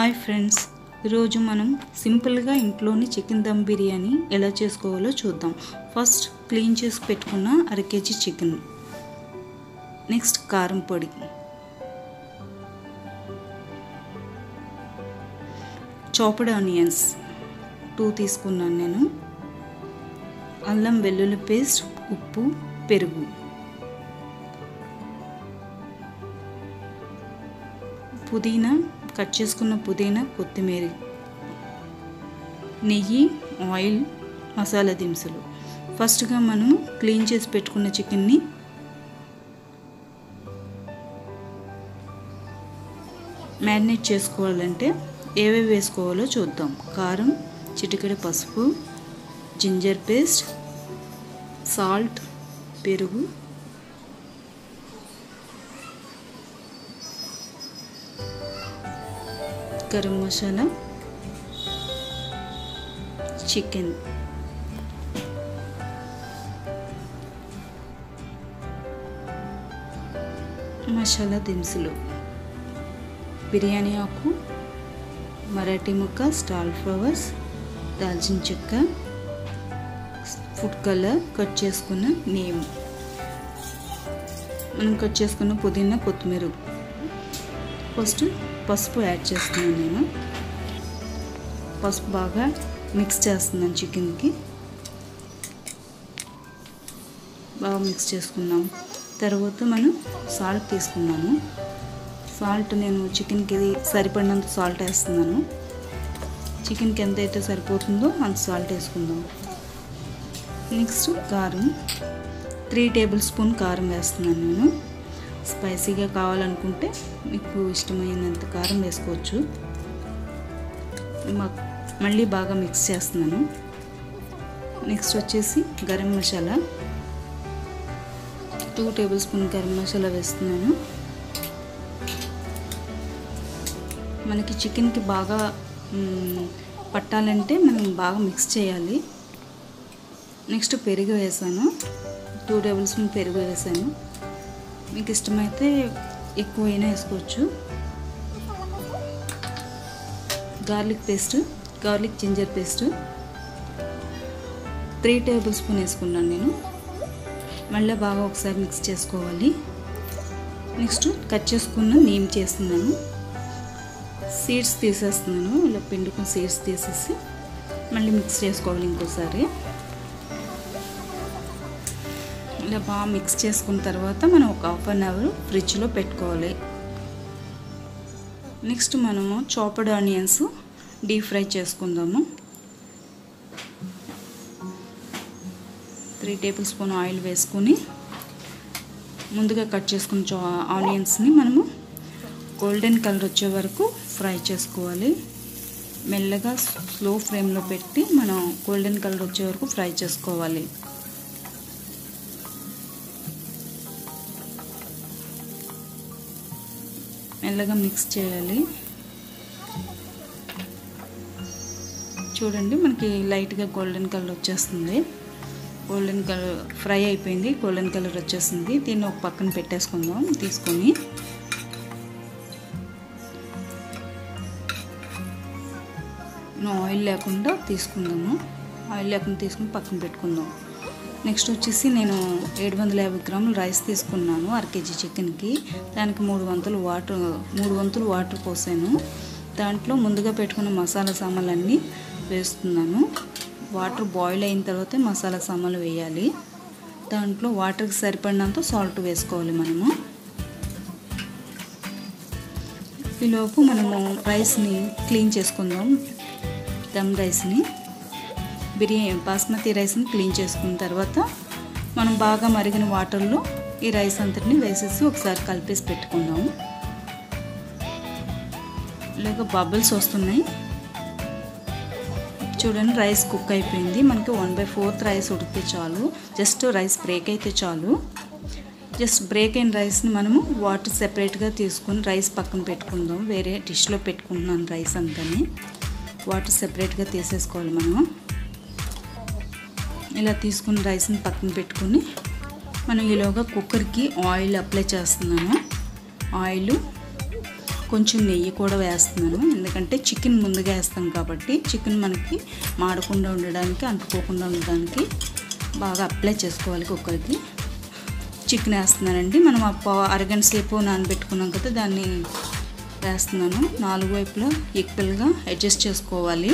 hi friends ఈరోజు మనం సింపుల్గా ఇంట్లోని చికెన్ దమ్ బిర్యానీ ఎలా చేసుకోవాలో చూద్దాం ఫస్ట్ క్లీన్ చేసి పెట్టుకున్న అర కేజీ చికెన్ నెక్స్ట్ కారం పొడి చాప్డ్ ఆనియన్స్ టూ తీసుకున్నాను నేను అల్లం వెల్లుల్లి పేస్ట్ ఉప్పు పెరుగు పుదీనా కట్ చేసుకున్న పుదీనా కొత్తిమీర నెయ్యి ఆయిల్ మసాలా దినుసులు ఫస్ట్గా మనం క్లీన్ చేసి పెట్టుకున్న చికెన్ని మ్యారినేట్ చేసుకోవాలంటే ఏవేవి వేసుకోవాలో చూద్దాం కారం చిటికెడ పసుపు జింజర్ పేస్ట్ సాల్ట్ పెరుగు గరం మసాలా చికెన్ మసాలా దినుసులు బిర్యానీ ఆకు మరాఠీ ముక్క స్టాల్ ఫ్లవర్స్ దాల్చిన చెక్క ఫుడ్ కలర్ కట్ చేసుకున్న నేమ్ మనం కట్ చేసుకున్న పుదీనా కొత్తిమీర ఫస్ట్ పసుపు యాడ్ చేస్తున్నాను నేను పసుపు బాగా మిక్స్ చేస్తున్నాను చికెన్కి బాగా మిక్స్ చేసుకున్నాం తర్వాత మనం సాల్ట్ తీసుకున్నాము సాల్ట్ నేను చికెన్కి సరిపడినంత సాల్ట్ వేస్తున్నాను చికెన్కి ఎంత అయితే సరిపోతుందో అంత సాల్ట్ వేసుకుందాం నెక్స్ట్ కారం త్రీ టేబుల్ స్పూన్ కారం వేస్తున్నాను నేను స్పైసీగా కావాలనుకుంటే మీకు ఇష్టమైనంత కారం వేసుకోవచ్చు మళ్ళీ బాగా మిక్స్ చేస్తున్నాను నెక్స్ట్ వచ్చేసి garam masala two tablespoon garam masala వేస్తున్నాను మనకి చికెన్కి బాగా పట్టాలంటే మనం బాగా మిక్స్ చేయాలి నెక్స్ట్ పెరుగు వేసాను టూ టేబుల్ స్పూన్ పెరుగు వేసాను మీకు ఇష్టమైతే ఎక్కువైనా వేసుకోవచ్చు garlic paste garlic ginger paste three tablespoon వేసుకున్నాను నేను మళ్ళీ బాగా ఒకసారి మిక్స్ చేసుకోవాలి నెక్స్ట్ కట్ చేసుకున్న నేమ్ చేస్తున్నాను సీడ్స్ తీసేస్తున్నాను ఇలా పిండుకుని సీడ్స్ తీసేసి మళ్ళీ మిక్స్ చేసుకోవాలి ఇంకోసారి ఇలా బాగా మిక్స్ చేసుకున్న తర్వాత మనం ఒక హాఫ్ అన్ అవర్ ఫ్రిడ్జ్లో పెట్టుకోవాలి నెక్స్ట్ మనము చాపడ్ ఆనియన్స్ డీప్ ఫ్రై చేసుకుందాము త్రీ టేబుల్ స్పూన్ ఆయిల్ వేసుకొని ముందుగా కట్ చేసుకున్న ఆనియన్స్ని మనము గోల్డెన్ కలర్ వచ్చే వరకు ఫ్రై చేసుకోవాలి మెల్లగా స్లో ఫ్లేమ్లో పెట్టి మనం గోల్డెన్ కలర్ వచ్చే వరకు ఫ్రై చేసుకోవాలి మెల్లగా మిక్స్ చేయాలి చూడండి మనకి లైట్గా గోల్డెన్ కలర్ వచ్చేస్తుంది గోల్డెన్ కలర్ ఫ్రై అయిపోయింది గోల్డెన్ కలర్ వచ్చేసింది దీన్ని ఒక పక్కన పెట్టేసుకుందాం తీసుకొని ఆయిల్ లేకుండా తీసుకుందాము ఆయిల్ లేకుండా తీసుకుని పక్కన పెట్టుకుందాం నెక్స్ట్ వచ్చేసి నేను ఏడు వందల యాభై గ్రాములు రైస్ తీసుకున్నాను అర కేజీ చికెన్కి దానికి మూడు వంతులు వాటర్ మూడు వంతులు వాటర్ పోసాను దాంట్లో ముందుగా పెట్టుకున్న మసాలా సామాన్లన్నీ వేస్తున్నాను వాటర్ బాయిల్ అయిన తర్వాతే మసాలా సామాన్లు వేయాలి దాంట్లో వాటర్కి సరిపడినంత సాల్ట్ వేసుకోవాలి మనము ఈలోపు మనము రైస్ని క్లీన్ చేసుకుందాం దమ్ రైస్ని బిర్యానీ బాస్మతి రైస్ని క్లీన్ చేసుకున్న తర్వాత మనం బాగా మరిగిన వాటర్లో ఈ రైస్ అంతటిని వేసేసి ఒకసారి కలిపేసి పెట్టుకుందాము ఇలాగ బబుల్స్ వస్తున్నాయి చూడండి రైస్ కుక్ అయిపోయింది మనకి వన్ బై ఫోర్త్ రైస్ ఉడికితే చాలు జస్ట్ రైస్ బ్రేక్ అయితే చాలు జస్ట్ బ్రేక్ అయిన రైస్ని మనము వాటర్ సెపరేట్గా తీసుకుని రైస్ పక్కన పెట్టుకుందాం వేరే డిష్లో పెట్టుకుంటున్నాను రైస్ అంతని వాటర్ సెపరేట్గా తీసేసుకోవాలి మనము ఇలా తీసుకున్న రైస్ని పక్కన పెట్టుకుని మనం ఈలోగా కుక్కర్కి ఆయిల్ అప్లై చేస్తున్నాను ఆయిల్ కొంచెం నెయ్యి కూడా వేస్తున్నాను ఎందుకంటే చికెన్ ముందుగా వేస్తాం కాబట్టి చికెన్ మనకి మాడకుండా ఉండడానికి అంటుకోకుండా ఉండడానికి బాగా అప్లై చేసుకోవాలి కుక్కర్కి చికెన్ వేస్తున్నానండి మనం ఆ పా- అరగంట సేపు నానబెట్టుకున్నాం కదా దాన్ని వేస్తున్నాను నాలుగు వైపులా ఈక్వల్గా అడ్జస్ట్ చేసుకోవాలి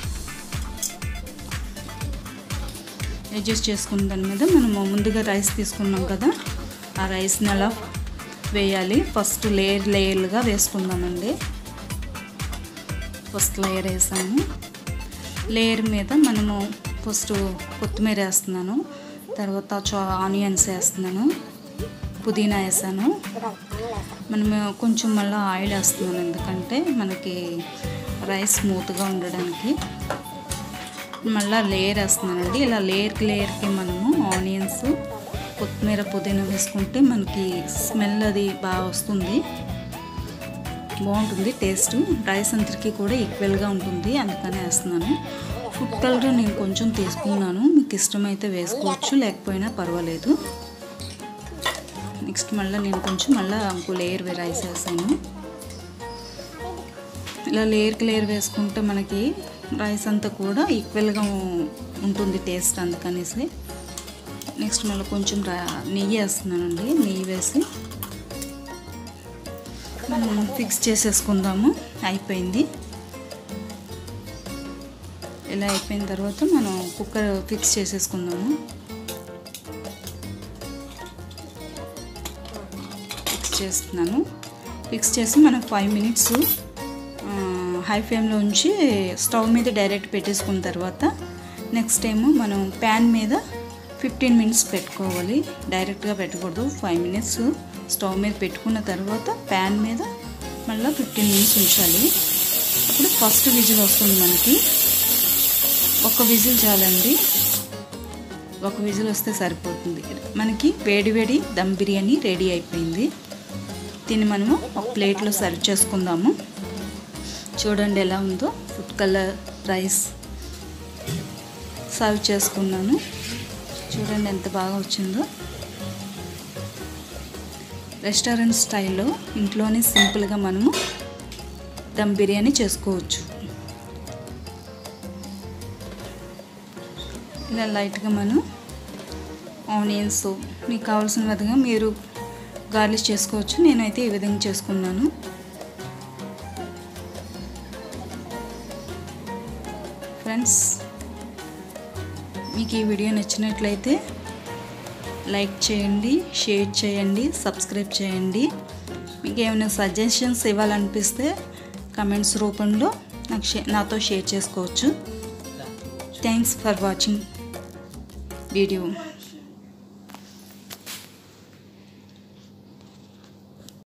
అడ్జస్ట్ చేసుకున్న దాని మీద మనము ముందుగా రైస్ తీసుకున్నాం కదా ఆ రైస్ని అలా వేయాలి ఫస్ట్ లేయర్ లేయర్లుగా వేసుకుందామండి ఫస్ట్ లేయర్ వేసాము లేయర్ మీద మనము ఫస్ట్ కొత్తిమీర వేస్తున్నాను తర్వాత చా ఆనియన్స్ వేస్తున్నాను పుదీనా వేసాను మనం కొంచెం మళ్ళీ ఆయిల్ వేస్తున్నాను ఎందుకంటే మనకి రైస్ స్మూత్గా ఉండడానికి మళ్ళీ లేయర్ వేస్తున్నానండి ఇలా లేయర్కి లేయర్కి మనము ఆనియన్స్ కొత్తిమీర పుదీనా వేసుకుంటే మనకి స్మెల్ అది బాగా వస్తుంది బాగుంటుంది టేస్ట్ రైస్ అంతరికి కూడా ఈక్వల్గా ఉంటుంది అందుకనే వేస్తున్నాను ఫుడ్ కలర్ నేను కొంచెం తీసుకున్నాను మీకు ఇష్టమైతే వేసుకోవచ్చు లేకపోయినా పర్వాలేదు నెక్స్ట్ మళ్ళీ నేను కొంచెం మళ్ళీ ఇంకో లేయర్ రైస్ వేసాను ఇలా లేయర్కి లేయర్ వేసుకుంటే మనకి రైస్ అంతా కూడా ఈక్వల్గా ఉంటుంది టేస్ట్ అందుకనేసి నెక్స్ట్ మళ్ళీ కొంచెం రా- నెయ్యి వేస్తున్నానండి నెయ్యి వేసి మనం ఫిక్స్ చేసేసుకుందాము అయిపోయింది ఇలా అయిపోయిన తర్వాత మనం కుక్కర్ ఫిక్స్ చేసేసుకుందాము ఫిక్స్ చేస్తున్నాను ఫిక్స్ చేసి మనం ఫైవ్ మినిట్స్ హై ఫ్లేమ్లో ఉంచి స్టవ్ మీద డైరెక్ట్ పెట్టేసుకున్న తర్వాత నెక్స్ట్ ఏమో మనం ప్యాన్ మీద ఫిఫ్టీన్ మినిట్స్ పెట్టుకోవాలి డైరెక్ట్గా పెట్టకూడదు ఫైవ్ మినిట్స్ స్టవ్ మీద పెట్టుకున్న తర్వాత ప్యాన్ మీద మళ్ళీ ఫిఫ్టీన్ మినిట్స్ ఉంచాలి అప్పుడు ఫస్ట్ విజిల్ వస్తుంది మనకి ఒక విజిల్ చాలండి ఒక విజిల్ వస్తే సరిపోతుంది మనకి వేడి వేడి దమ్ బిర్యానీ రెడీ అయిపోయింది దీన్ని మనము ఒక ప్లేట్లో సర్వ్ చేసుకుందాము చూడండి ఎలా ఉందో ఫుడ్ కలర్ రైస్ సర్వ్ చేసుకున్నాను చూడండి ఎంత బాగా వచ్చిందో రెస్టారెంట్ స్టైల్లో ఇంట్లోనే సింపుల్గా మనము దమ్ బిర్యానీ చేసుకోవచ్చు ఇలా లైట్గా మనం ఆనియన్స్ మీకు కావాల్సిన విధంగా మీరు గార్లిష్ చేసుకోవచ్చు నేనైతే ఈ విధంగా చేసుకున్నాను ఫ్రెండ్స్ మీకు ఈ వీడియో నచ్చినట్లయితే లైక్ చేయండి షేర్ చేయండి సబ్స్క్రైబ్ చేయండి మీకు ఏమైనా సజెషన్స్ ఇవ్వాలనిపిస్తే కమెంట్స్ రూపంలో నాకు షే నాతో షేర్ చేసుకోవచ్చు థ్యాంక్స్ ఫర్ వాచింగ్ వీడియో